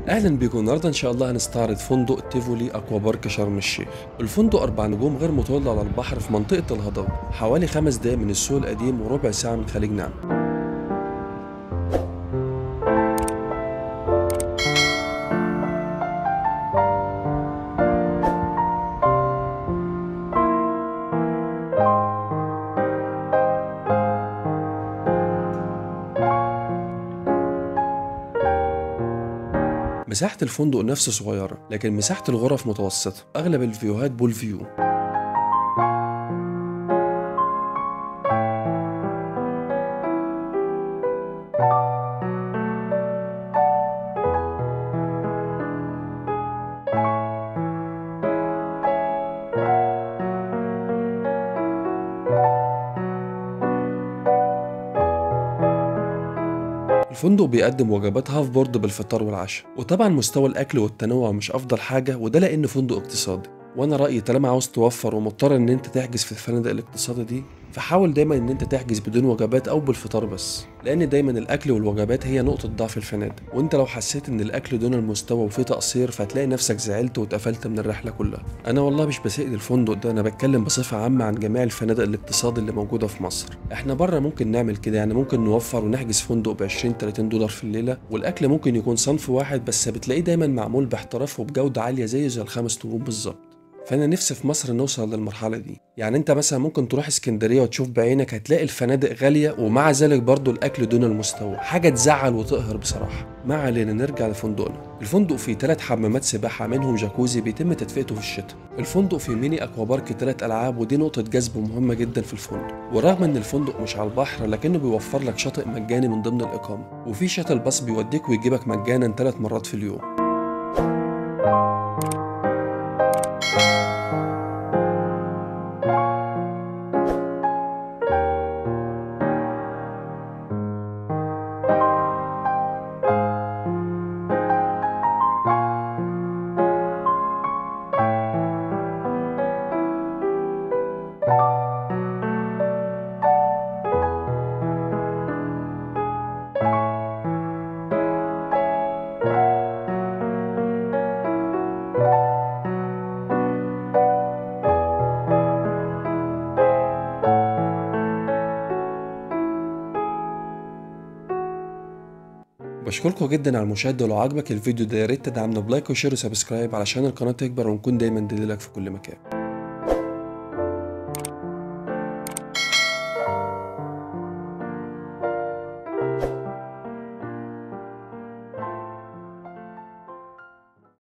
اهلا بيكم النهارده ان شاء الله هنستعرض فندق تيفولي اكوا بارك شرم الشيخ الفندق اربع نجوم غير مطل على البحر في منطقه الهضبه حوالي خمس دقايق من السوق القديم وربع ساعه من خليج نعم مساحة الفندق نفسه صغيرة لكن مساحة الغرف متوسطة أغلب الفيوهات بول فيو الفندق بيقدم وجبات هاف بورد بالفطار والعشاء وطبعا مستوى الاكل والتنوع مش افضل حاجه وده لانه فندق اقتصادي وانا رايي طالما عاوز توفر ومضطر ان انت تحجز في الفنادق الاقتصادي دي فحاول دايما ان انت تحجز بدون وجبات او بالفطار بس لان دايما الاكل والوجبات هي نقطه ضعف الفنادق وانت لو حسيت ان الاكل دون المستوى وفيه تقصير فهتلاقي نفسك زعلت واتقفلت من الرحله كلها انا والله مش بسيء للفندق ده انا بتكلم بصفه عامه عن جميع الفنادق الاقتصادي اللي موجوده في مصر احنا بره ممكن نعمل كده يعني ممكن نوفر ونحجز فندق ب 20 30 دولار في الليله والاكل ممكن يكون صنف واحد بس بتلاقيه دايما معمول باحتراف وبجوده عاليه زي زي الخمس نجوم بالظبط فانا نفسي في مصر نوصل للمرحله دي يعني انت مثلا ممكن تروح اسكندريه وتشوف بعينك هتلاقي الفنادق غاليه ومع ذلك برضو الاكل دون المستوى حاجه تزعل وتقهر بصراحه ما علينا نرجع لفندقنا الفندق فيه ثلاث حمامات سباحه منهم جاكوزي بيتم تدفئته في الشتاء الفندق فيه ميني اكوا بارك ثلاث العاب ودي نقطه جذب مهمه جدا في الفندق ورغم ان الفندق مش على البحر لكنه بيوفر لك شاطئ مجاني من ضمن الاقامه وفي شاتل باص بيوديك ويجيبك مجانا ثلاث مرات في اليوم بشكركم جدا على المشاهده ولو عجبك الفيديو ده يا ريت تدعمنا بلايك وشير وسبسكرايب علشان القناه تكبر ونكون دايما دليلك في كل مكان